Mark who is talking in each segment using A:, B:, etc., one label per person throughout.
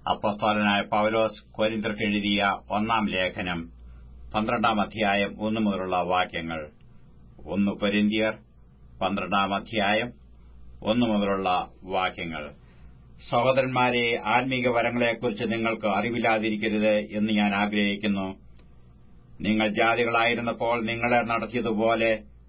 A: അപ്പസ്തോലനായ പൌലോസ് കൊരിന്തർക്ക് എഴുതിയ ഒന്നാം ലേഖനം പന്ത്രണ്ടാം അധ്യായം ഒന്നു മുതലുള്ള വാക്യങ്ങൾ ഒന്ന് കൊരിന്തിയർ പന്ത്രണ്ടാം അധ്യായം ഒന്നു മുതലുള്ള വാക്യങ്ങൾ സഹോദരന്മാരെ ആത്മീക വരങ്ങളെക്കുറിച്ച് നിങ്ങൾക്ക് അറിവില്ലാതിരിക്കരുത് എന്ന് ഞാൻ ആഗ്രഹിക്കുന്നു നിങ്ങൾ ജാതികളായിരുന്നപ്പോൾ നിങ്ങളെ നടത്തിയതുപോലെ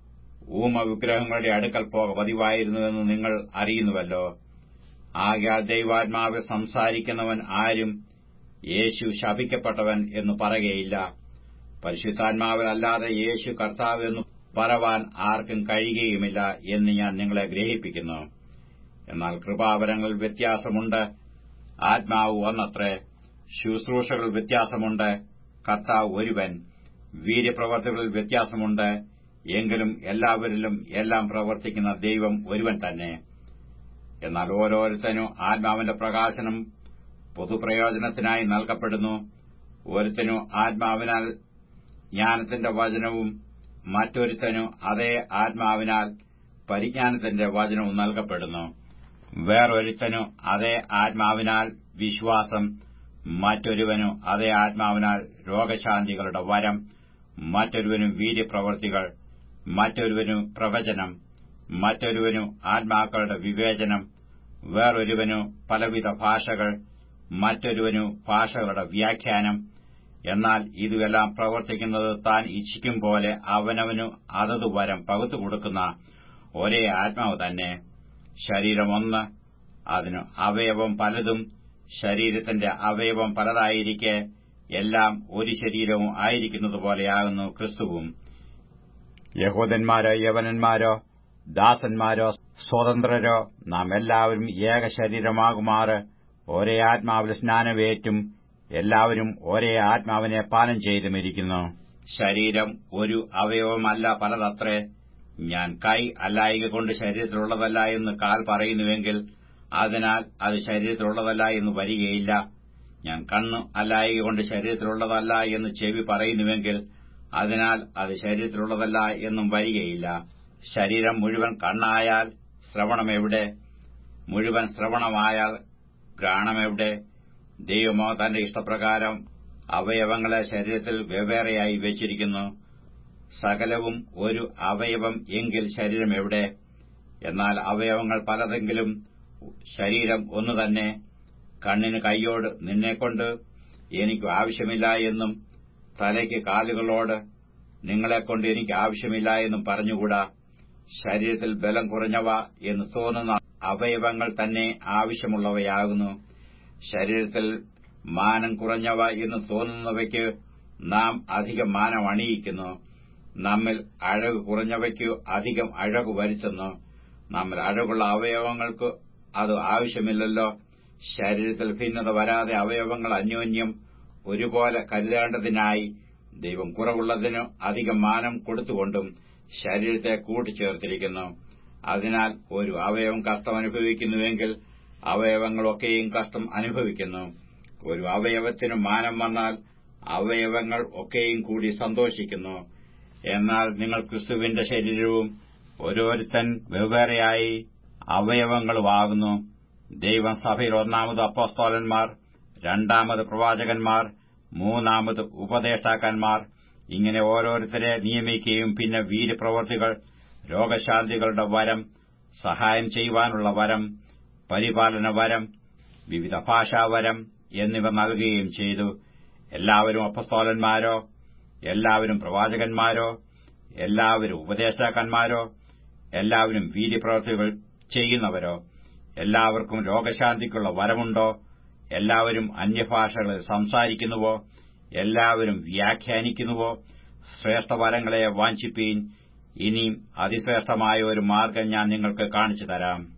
A: ഊമ വിഗ്രഹങ്ങളുടെ അടുക്കൽ പോക പതിവായിരുന്നുവെന്ന് നിങ്ങൾ അറിയുന്നുവല്ലോ ആകയാൽ ദൈവാത്മാവിൽ സംസാരിക്കുന്നവൻ ആരും യേശു ശപിക്കപ്പെട്ടവൻ എന്ന് പറയുകയില്ല പരിശുദ്ധാത്മാവിൽ അല്ലാതെ യേശു കർത്താവ് എന്ന് പറവാൻ ആർക്കും കഴിയുകയുമില്ല എന്ന് ഞാൻ നിങ്ങളെ ഗ്രഹിപ്പിക്കുന്നു എന്നാൽ കൃപാവരങ്ങൾ വ്യത്യാസമുണ്ട് ആത്മാവ് ഒന്നത്രേ ശുശ്രൂഷകൾ വ്യത്യാസമുണ്ട് കർത്താവ് ഒരുവൻ വീര്യപ്രവർത്തികളിൽ വ്യത്യാസമുണ്ട് എങ്കിലും എല്ലാവരിലും എല്ലാം പ്രവർത്തിക്കുന്ന ദൈവം ഒരുവൻ തന്നെ എന്നാൽ ഓരോരുത്തനും ആത്മാവിന്റെ പ്രകാശനം പൊതുപ്രയോജനത്തിനായി നൽകപ്പെടുന്നു ഒരുത്തനു ആത്മാവിനാൽ ജ്ഞാനത്തിന്റെ വചനവും മറ്റൊരുത്തനു അതേ ആത്മാവിനാൽ പരിജ്ഞാനത്തിന്റെ വചനവും നൽകപ്പെടുന്നു വേറൊരുത്തനു അതേ ആത്മാവിനാൽ വിശ്വാസം മറ്റൊരുവനു അതേ ആത്മാവിനാൽ രോഗശാന്തികളുടെ വരം മറ്റൊരുവനു വീര്യപ്രവർത്തികൾ മറ്റൊരുവനു പ്രവചനം മറ്റൊരുവനു ആത്മാക്കളുടെ വിവേചനം വേറൊരുവനു പലവിധ ഭാഷകൾ മറ്റൊരുവനു ഭാഷകളുടെ വ്യാഖ്യാനം എന്നാൽ ഇതുമെല്ലാം പ്രവർത്തിക്കുന്നത് താൻ ഇച്ഛിക്കും പോലെ അവനവനു അതതു വരം പകുത്തു കൊടുക്കുന്ന ഒരേ ആത്മാവ് തന്നെ ശരീരമൊന്ന് അതിന് അവയവം പലതും ശരീരത്തിന്റെ അവയവം പലതായിരിക്കെ എല്ലാം ഒരു ശരീരവും ആയിരിക്കുന്നതുപോലെയാകുന്നു ക്രിസ്തുവും യഹൂദന്മാരോ യവനന്മാരോ ദാസന്മാരോ സ്വതന്ത്രരോ നാം എല്ലാവരും ഏക ശരീരമാകുമാറ് ഒരേ ആത്മാവിൽ സ്നാനവേറ്റും എല്ലാവരും ഒരേ ആത്മാവിനെ പാനം ചെയ്തുമിരിക്കുന്നു ശരീരം ഒരു അവയവമല്ല പലതത്രേ ഞാൻ കൈ അല്ലായിക കൊണ്ട് ശരീരത്തിലുള്ളതല്ല എന്ന് കാൽ പറയുന്നുവെങ്കിൽ അതിനാൽ അത് ശരീരത്തിലുള്ളതല്ല എന്ന് വരികയില്ല ഞാൻ കണ്ണ് അല്ലായിക കൊണ്ട് ശരീരത്തിലുള്ളതല്ല എന്ന് ചെവി പറയുന്നുവെങ്കിൽ അതിനാൽ അത് ശരീരത്തിലുള്ളതല്ല എന്നും വരികയില്ല ശരീരം മുഴുവൻ കണ്ണായാൽ ശ്രവണമെവിടെ മുഴുവൻ ശ്രവണമായാൽ ഘ്രാണമെവിടെ ദൈവമോ തന്റെ ഇഷ്ടപ്രകാരം അവയവങ്ങളെ ശരീരത്തിൽ വെവ്വേറെയായി വെച്ചിരിക്കുന്നു സകലവും ഒരു അവയവം എങ്കിൽ ശരീരം എവിടെ എന്നാൽ അവയവങ്ങൾ പലതെങ്കിലും ശരീരം ഒന്നു തന്നെ കണ്ണിന് കൈയോട് നിന്നെക്കൊണ്ട് എനിക്ക് ആവശ്യമില്ല എന്നും തലയ്ക്ക് കാലുകളോട് നിങ്ങളെക്കൊണ്ട് എനിക്ക് ആവശ്യമില്ല എന്നും പറഞ്ഞുകൂടാ ശരീരത്തിൽ ബലം കുറഞ്ഞവ എന്ന് തോന്നുന്ന അവയവങ്ങൾ തന്നെ ആവശ്യമുള്ളവയാകുന്നു ശരീരത്തിൽ മാനം കുറഞ്ഞവ എന്ന് തോന്നുന്നവയ്ക്ക് നാം അധികം മാനം അണിയിക്കുന്നു നമ്മിൽ അഴക് കുറഞ്ഞവയ്ക്കു അധികം അഴകു വരുത്തുന്നു നമ്മിൽ അഴകുള്ള അവയവങ്ങൾക്ക് അത് ആവശ്യമില്ലല്ലോ ശരീരത്തിൽ ഭിന്നത വരാതെ അവയവങ്ങൾ അന്യോന്യം ഒരുപോലെ കരുതേണ്ടതിനായി ദൈവം കുറവുള്ളതിനു അധികം മാനം കൊടുത്തുകൊണ്ടും ശരീരത്തെ കൂട്ടിച്ചേർത്തിരിക്കുന്നു അതിനാൽ ഒരു അവയവം കഷ്ടം അനുഭവിക്കുന്നുവെങ്കിൽ അവയവങ്ങളൊക്കെയും കഷ്ടം അനുഭവിക്കുന്നു ഒരു അവയവത്തിന് മാനം വന്നാൽ അവയവങ്ങൾ ഒക്കെയും കൂടി സന്തോഷിക്കുന്നു എന്നാൽ നിങ്ങൾ ക്രിസ്തുവിന്റെ ശരീരവും ഓരോരുത്തൻ വെവ്വേറെയായി അവയവങ്ങളുമാകുന്നു ദൈവം സഭയിൽ ഒന്നാമത് അപ്പോസ്തോലന്മാർ രണ്ടാമത് പ്രവാചകന്മാർ മൂന്നാമത് ഉപദേഷ്ടാക്കന്മാർ ഇങ്ങനെ ഓരോരുത്തരെ നിയമിക്കുകയും പിന്നെ വീര്യപ്രവർത്തികൾ രോഗശാന്തികളുടെ വരം സഹായം ചെയ്യുവാനുള്ള വരം പരിപാലന വരം വിവിധ ഭാഷാവരം എന്നിവ നൽകുകയും ചെയ്തു എല്ലാവരും അപ്പസ്തോലന്മാരോ എല്ലാവരും പ്രവാചകന്മാരോ എല്ലാവരും ഉപദേഷ്ടാക്കന്മാരോ എല്ലാവരും വീര്യപ്രവർത്തികൾ ചെയ്യുന്നവരോ എല്ലാവർക്കും രോഗശാന്തിക്കുള്ള വരമുണ്ടോ എല്ലാവരും അന്യഭാഷകളിൽ സംസാരിക്കുന്നുവോ എല്ലാവരും വ്യാഖ്യാനിക്കുന്നുവോ ശ്രേഷ്ഠവരങ്ങളെ വാഞ്ചിപ്പീൻ ഇനിയും അതിശ്രേഷ്ഠമായ ഒരു മാർഗം ഞാൻ നിങ്ങൾക്ക് കാണിച്ചു തരാം